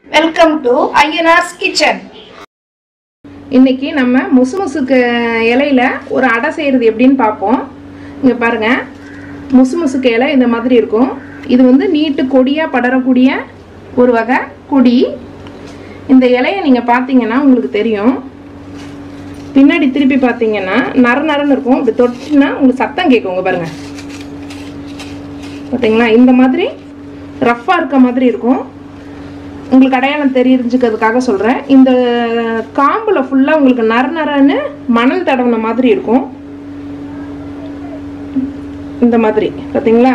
Welcome to Ayyanar's kitchen இன்னைக்கு நம்ம முசு முசுக்கு இலையில ஒரு அடை செய்கிறது எப்படின்னு பார்ப்போம் இங்கே பாருங்க முசு முசுக்கு இலை இந்த மாதிரி இருக்கும் இது வந்து நீட்டு கொடியாக படரக்கூடிய ஒரு வகை கொடி இந்த இலையை நீங்கள் பார்த்தீங்கன்னா உங்களுக்கு தெரியும் பின்னாடி திருப்பி பார்த்தீங்கன்னா நர நரன்னு இருக்கும் இப்படி தொட்டுனா உங்களுக்கு சத்தம் கேட்கும் உங்க பாருங்க பார்த்தீங்களா இந்த மாதிரி ரஃப்பாக இருக்க மாதிரி இருக்கும் உங்களுக்கு அடையாளம் தெரிஞ்சுக்கிறதுக்காக சொல்கிறேன் இந்த காம்பில் ஃபுல்லாக உங்களுக்கு நர நரன்னு மணல் தடவின மாதிரி இருக்கும் இந்த மாதிரி பார்த்தீங்களா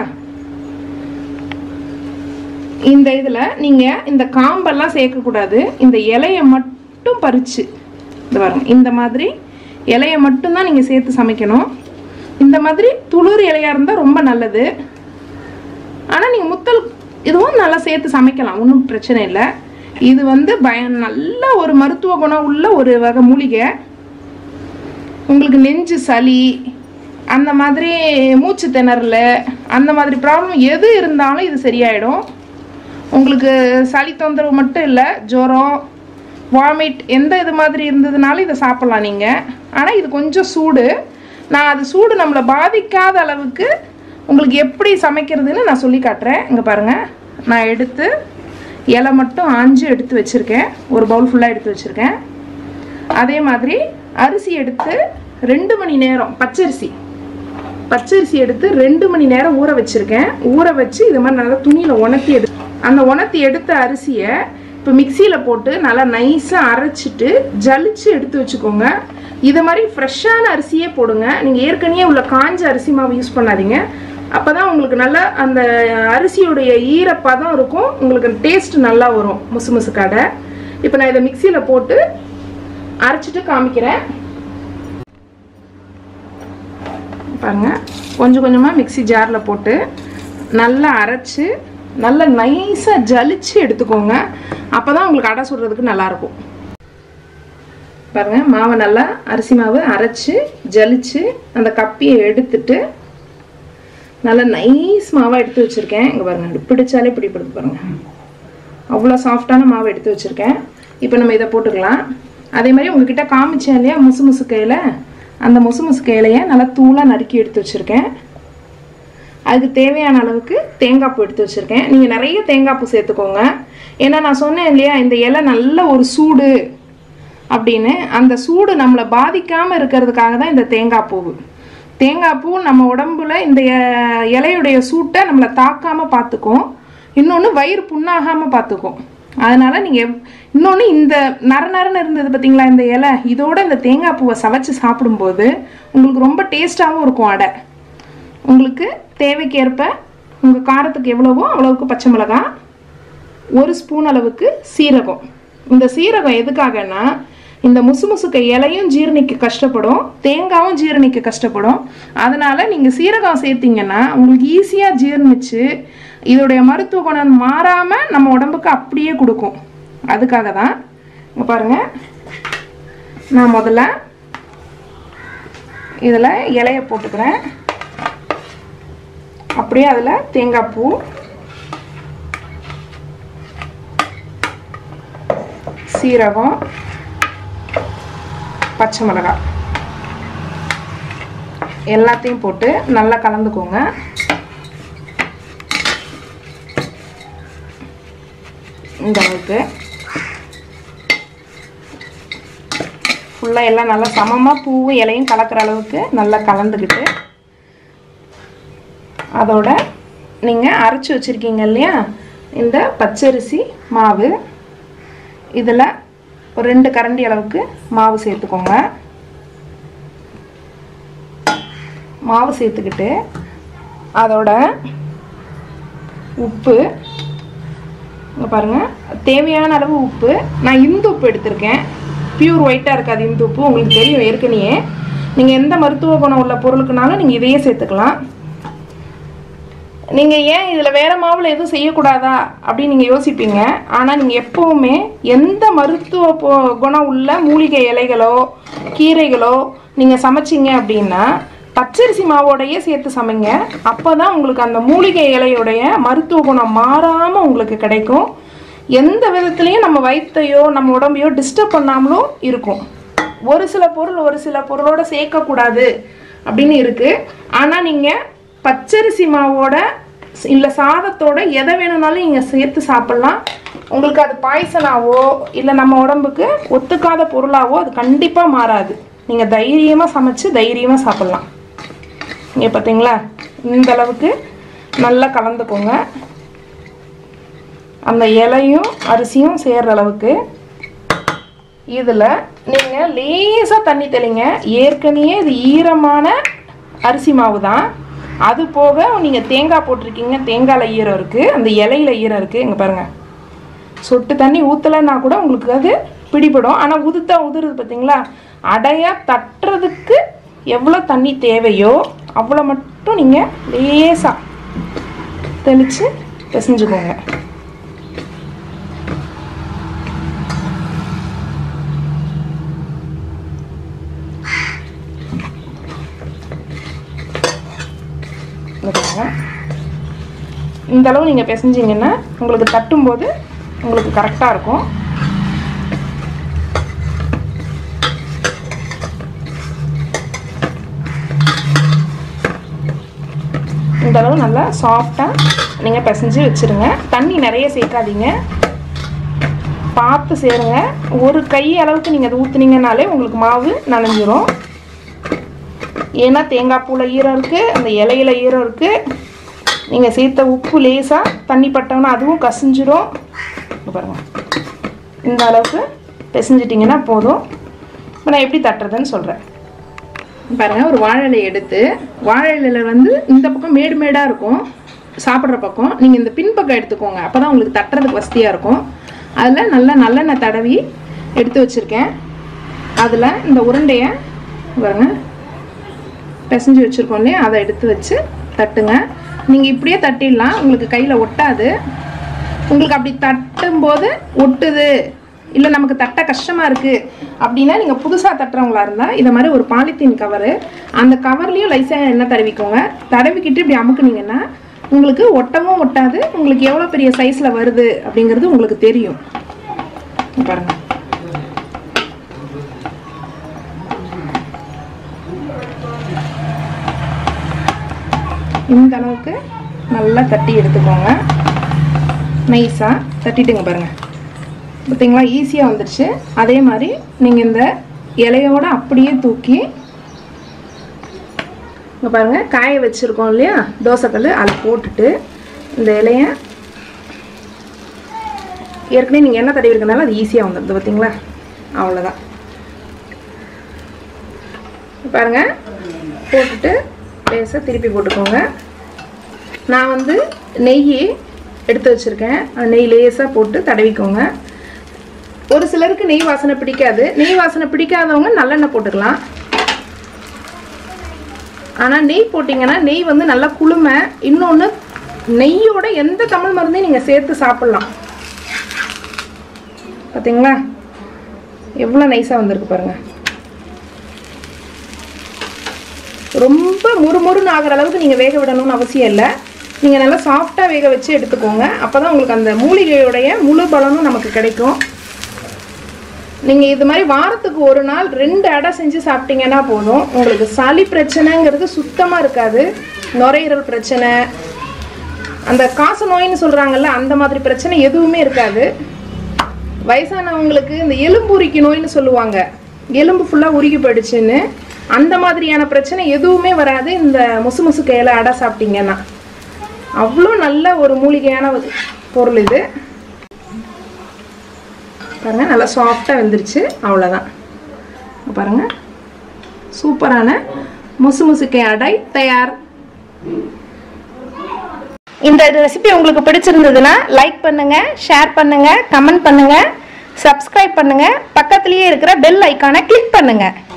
இந்த இதில் நீங்கள் இந்த காம்பெல்லாம் சேர்க்கக்கூடாது இந்த இலையை மட்டும் பறித்து இந்த பாருங்க இந்த மாதிரி இலையை மட்டும்தான் நீங்கள் சேர்த்து சமைக்கணும் இந்த மாதிரி துளிர் இலையாக இருந்தால் ரொம்ப நல்லது ஆனால் நீங்கள் முத்தல் இதுவும் நல்லா சேர்த்து சமைக்கலாம் ஒன்றும் பிரச்சனை இல்லை இது வந்து பய நல்ல ஒரு மருத்துவ குணம் உள்ள ஒரு வகை மூலிகை உங்களுக்கு நெஞ்சு சளி அந்த மாதிரி மூச்சு திணறல் அந்த மாதிரி ப்ராப்ளம் எது இருந்தாலும் இது சரியாயிடும் உங்களுக்கு சளி தொந்தரவு மட்டும் இல்லை ஜுரம் வாமிட் எந்த இது மாதிரி இருந்ததுனாலும் இதை சாப்பிட்லாம் நீங்கள் ஆனால் இது கொஞ்சம் சூடு நான் அது சூடு நம்மளை பாதிக்காத அளவுக்கு உங்களுக்கு எப்படி சமைக்கிறதுன்னு நான் சொல்லி காட்டுறேன் இங்கே பாருங்கள் நான் எடுத்து இலை மட்டும் ஆஞ்சு எடுத்து வச்சுருக்கேன் ஒரு பவுல் ஃபுல்லாக எடுத்து வச்சுருக்கேன் அதே மாதிரி அரிசி எடுத்து ரெண்டு மணி நேரம் பச்சரிசி பச்சரிசி எடுத்து ரெண்டு மணி நேரம் ஊற வச்சுருக்கேன் ஊற வச்சு இது மாதிரி நல்லா துணியில் உணர்த்தி எடு அந்த உணர்த்தி எடுத்த அரிசியை இப்போ மிக்சியில் போட்டு நல்லா நைஸாக அரைச்சிட்டு ஜலிச்சு எடுத்து வச்சுக்கோங்க இது மாதிரி ஃப்ரெஷ்ஷான அரிசியே போடுங்க நீங்கள் ஏற்கனவே உள்ள காஞ்ச அரிசி மாவு யூஸ் பண்ணாதீங்க அப்போ தான் உங்களுக்கு நல்லா அந்த அரிசியுடைய ஈரப்பதம் இருக்கும் உங்களுக்கு டேஸ்ட் நல்லா வரும் முசு முசு கடை இப்போ நான் இதை மிக்சியில் போட்டு அரைச்சிட்டு காமிக்கிறேன் பாருங்க கொஞ்சம் கொஞ்சமாக மிக்சி ஜாரில் போட்டு நல்லா அரைச்சி நல்லா நைஸாக ஜலிச்சு எடுத்துக்கோங்க அப்போ தான் உங்களுக்கு அடை சுடுறதுக்கு நல்லாயிருக்கும் பாருங்க மாவை நல்லா அரிசி மாவு அரைச்சி ஜலிச்சு அந்த கப்பியை எடுத்துட்டு நல்லா நைஸ் மாவாக எடுத்து வச்சுருக்கேன் இங்கே பாருங்க இப்படி பிடிச்சாலே பிடிப்படுது பாருங்க அவ்வளோ சாஃப்டான மாவை எடுத்து வச்சுருக்கேன் இப்போ நம்ம இதை போட்டுக்கலாம் அதே மாதிரி உங்ககிட்ட காமிச்சேன் இல்லையா முசு முசு கையில் அந்த முசு முசு கையிலையை நல்லா தூளாக நறுக்கி எடுத்து வச்சுருக்கேன் அதுக்கு தேவையான அளவுக்கு தேங்காய் பூ எடுத்து வச்சுருக்கேன் நீங்கள் நிறைய தேங்காய் பூ சேர்த்துக்கோங்க ஏன்னா நான் சொன்னேன் இல்லையா இந்த இலை நல்ல ஒரு சூடு அப்படின்னு அந்த சூடு நம்மளை பாதிக்காமல் இருக்கிறதுக்காக தான் இந்த தேங்காய் பூவு தேங்காய் பூ நம்ம உடம்புல இந்த இ- இலையுடைய சூட்டை நம்மளை தாக்காமல் பார்த்துக்கும் இன்னொன்று வயிறு புண்ணாகாமல் பார்த்துக்கும் அதனால நீங்கள் இன்னொன்று இந்த நர நரன்னு இருந்தது பார்த்தீங்களா இந்த இலை இதோட இந்த தேங்காய் பூவை சவைச்சு சாப்பிடும்போது உங்களுக்கு ரொம்ப டேஸ்ட்டாகவும் இருக்கும் அடை உங்களுக்கு தேவைக்கேற்ப உங்கள் காரத்துக்கு எவ்வளவோ அவ்வளவுக்கு பச்சை மிளகாய் ஒரு ஸ்பூன் அளவுக்கு சீரகம் இந்த சீரகம் எதுக்காகன்னா இந்த முசு முசுக்க இலையும் ஜீரணிக்க கஷ்டப்படும் தேங்காயும் ஜீரணிக்க கஷ்டப்படும் அதனால நீங்கள் சீரகம் சேர்த்தீங்கன்னா உங்களுக்கு ஈஸியாக ஜீரணிச்சு இதோடைய மருத்துவ குணம் மாறாமல் நம்ம உடம்புக்கு அப்படியே கொடுக்கும் அதுக்காக தான் இங்க பாருங்க நான் முதல்ல இதில் இலைய போட்டுக்கிறேன் அப்படியே அதில் தேங்காய் பூ சீரகம் பச்சை மிளகாய் எல்லாத்தையும் போட்டு நல்லா கலந்துக்கோங்க இந்த அளவுக்கு ஃபுல்லாக எல்லாம் நல்லா சமமாக பூவும் இலையும் கலக்கிற அளவுக்கு நல்லா கலந்துக்கிட்டு அதோட நீங்கள் அரைச்சி வச்சுருக்கீங்க இல்லையா இந்த பச்சரிசி மாவு இதில் ஒரு ரெண்டு கரண்டி அளவுக்கு மாவு சேர்த்துக்கோங்க மாவு சேர்த்துக்கிட்டு அதோட உப்பு இங்கே பாருங்கள் தேவையான அளவு உப்பு நான் இந்து உப்பு எடுத்திருக்கேன் பியூர் ஒயிட்டாக இருக்காது இந்து உப்பு உங்களுக்கு தெரியும் ஏற்கனவே நீங்கள் எந்த மருத்துவ குணம் உள்ள பொருளுக்குனாலும் நீங்கள் இதையே சேர்த்துக்கலாம் நீங்கள் ஏன் இதில் வேற மாவில் எதுவும் செய்யக்கூடாதா அப்படின்னு நீங்கள் யோசிப்பீங்க ஆனால் நீங்கள் எப்போவுமே எந்த மருத்துவ பொ- குணம் உள்ள மூலிகை இலைகளோ கீரைகளோ நீங்கள் சமைச்சீங்க அப்படின்னா பச்சரிசி மாவோடையே சேர்த்து சமைங்க அப்போ தான் உங்களுக்கு அந்த மூலிகை இலையுடைய மருத்துவ குணம் மாறாமல் உங்களுக்கு கிடைக்கும் எந்த விதத்துலேயும் நம்ம வயிற்றையோ நம்ம உடம்பையோ டிஸ்டர்ப் பண்ணாமலும் இருக்கும் ஒரு சில பொருள் ஒரு சில பொருளோட சேர்க்கக்கூடாது அப்படின்னு இருக்குது ஆனால் நீங்கள் பச்சரிசி மாவோட இல்லை சாதத்தோட எதை வேணும்னாலும் நீங்கள் சேர்த்து சாப்பிட்லாம் உங்களுக்கு அது பாய்சனாவோ இல்லை நம்ம உடம்புக்கு ஒத்துக்காத பொருளாவோ அது கண்டிப்பாக மாறாது நீங்கள் தைரியமாக சமைச்சு தைரியமாக சாப்பிட்லாம் இங்கே பார்த்தீங்களா இந்த அளவுக்கு நல்லா கலந்துக்கோங்க அந்த இலையும் அரிசியும் சேர்ற அளவுக்கு இதில் நீங்கள் லேசாக தண்ணி தெளிங்க ஏற்கனவே இது ஈரமான அரிசி மாவு தான் அது போக நீங்கள் தேங்காய் போட்டிருக்கீங்க தேங்காயில் ஈரம் இருக்குது அந்த இலையில ஈரம் இருக்குது இங்கே பாருங்கள் சொட்டு தண்ணி ஊற்றலைன்னா கூட உங்களுக்கு அது பிடிபடும் ஆனால் உதுத்தா உதுருது பார்த்தீங்களா அடையாக தட்டுறதுக்கு எவ்வளோ தண்ணி தேவையோ அவ்வளோ மட்டும் நீங்கள் லேசாக தெளித்து பிசைஞ்சுக்கோங்க இங்க பாருங்க. இந்த அளவு நீங்கள் பிசைஞ்சிங்கன்னா உங்களுக்கு தட்டும்போது உங்களுக்கு கரெக்டாக இருக்கும் இந்த அளவு நல்லா சாஃப்டாக நீங்கள் பிசைஞ்சு வச்சுருங்க தண்ணி நிறைய சேர்க்காதீங்க பார்த்து சேருங்க ஒரு கை அளவுக்கு நீங்கள் அதை ஊற்றுனீங்கனாலே உங்களுக்கு மாவு நனைஞ்சிரும் ஏன்னா தேங்காய் பூவில் ஈரம் இருக்குது அந்த இலையில ஈரம் இருக்குது நீங்கள் சேர்த்த உப்பு லேசாக தண்ணி பட்டோன்னா அதுவும் கசிஞ்சிரும் இங்க பாருங்க இந்த அளவுக்கு பிசைஞ்சிட்டிங்கன்னா போதும் இப்போ நான் எப்படி தட்டுறதுன்னு சொல்கிறேன் பாருங்கள் ஒரு வாழை இலையை எடுத்து வாழை இலையில வந்து இந்த பக்கம் மேடு மேடாக இருக்கும் சாப்பிட்ற பக்கம் நீங்கள் இந்த பின்பக்கம் எடுத்துக்கோங்க அப்போ தான் உங்களுக்கு தட்டுறதுக்கு வசதியாக இருக்கும் அதில் நல்லா நல்லெண்ணெய் தடவி எடுத்து வச்சுருக்கேன் அதில் இந்த உருண்டையை பாருங்க பிசைஞ்சு வச்சுருக்கோம் இல்லையா அதை எடுத்து வச்சு தட்டுங்க நீங்கள் இப்படியே தட்டிடலாம் உங்களுக்கு கையில் ஒட்டாது உங்களுக்கு அப்படி தட்டும்போது ஒட்டுது இல்லை நமக்கு தட்ட கஷ்டமாக இருக்குது அப்படின்னா நீங்கள் புதுசாக தட்டுறவங்களா இருந்தால் இதை மாதிரி ஒரு பாலித்தீன் கவரு அந்த கவர்லேயும் லைஸாக எண்ணெய் தடவிக்கோங்க தடவிக்கிட்டு இப்படி அமுக்குனீங்கன்னா உங்களுக்கு ஒட்டவும் ஒட்டாது உங்களுக்கு எவ்வளோ பெரிய சைஸில் வருது அப்படிங்கிறது உங்களுக்கு தெரியும் இங்க பாருங்க இந்த அளவுக்கு நல்லா தட்டி எடுத்துக்கோங்க நைஸாக தட்டிட்டுங்க பாருங்கள் பார்த்தீங்களா ஈஸியாக வந்துடுச்சு அதே மாதிரி நீங்கள் இந்த இலையோட அப்படியே தூக்கி இங்கே பாருங்கள் காய வச்சுருக்கோம் இல்லையா தோசைக்கல் அதை போட்டுட்டு இந்த இலைய ஏற்கனவே நீங்கள் என்ன தடவி இருக்கனால அது ஈஸியாக வந்துடுது பார்த்தீங்களா அவ்வளோதான் பாருங்கள் போட்டுட்டு லேசாக திருப்பி போட்டுக்கோங்க நான் வந்து நெய் எடுத்து வச்சுருக்கேன் அந்த நெய் லேசாக போட்டு தடவிக்கோங்க ஒரு சிலருக்கு நெய் வாசனை பிடிக்காது நெய் வாசனை பிடிக்காதவங்க நல்லெண்ணெய் போட்டுக்கலாம் ஆனால் நெய் போட்டிங்கன்னா நெய் வந்து நல்லா குளுமை இன்னொன்று நெய்யோட எந்த தமிழ் மருந்தையும் நீங்கள் சேர்த்து சாப்பிட்லாம் பார்த்தீங்களா எவ்வளோ நைஸாக வந்திருக்கு பாருங்கள் ரொம்ப முறுமுறுன்னு ஆகிற அளவுக்கு நீங்கள் வேக விடணும்னு அவசியம் இல்லை நீங்கள் நல்லா சாஃப்டாக வேக வச்சு எடுத்துக்கோங்க அப்போ தான் உங்களுக்கு அந்த மூலிகையுடைய முழு பலனும் நமக்கு கிடைக்கும் நீங்கள் இது மாதிரி வாரத்துக்கு ஒரு நாள் ரெண்டு அடை செஞ்சு சாப்பிட்டீங்கன்னா போதும் உங்களுக்கு சளி பிரச்சனைங்கிறது சுத்தமாக இருக்காது நுரையீரல் பிரச்சனை அந்த காச நோயின்னு சொல்கிறாங்கல்ல அந்த மாதிரி பிரச்சனை எதுவுமே இருக்காது வயசானவங்களுக்கு இந்த எலும்பு உரிக்கி நோயின்னு சொல்லுவாங்க எலும்பு ஃபுல்லாக உருகி போயிடுச்சுன்னு அந்த மாதிரியான பிரச்சனை எதுவுமே வராது இந்த முசு முசு கையில் அடை சாப்பிட்டீங்கன்னா அவ்வளோ நல்ல ஒரு மூலிகையான ஒரு பொருள் இது பாருங்க நல்லா சாஃப்டாக வெந்துருச்சு அவ்வளோதான் பாருங்க சூப்பரான முசு முசுக்கை அடை தயார் இந்த ரெசிபி உங்களுக்கு பிடிச்சிருந்ததுன்னா லைக் பண்ணுங்க ஷேர் பண்ணுங்க கமெண்ட் பண்ணுங்க சப்ஸ்கிரைப் பண்ணுங்க பக்கத்துலயே இருக்கிற பெல் ஐக்கானை கிளிக் பண்ணுங்க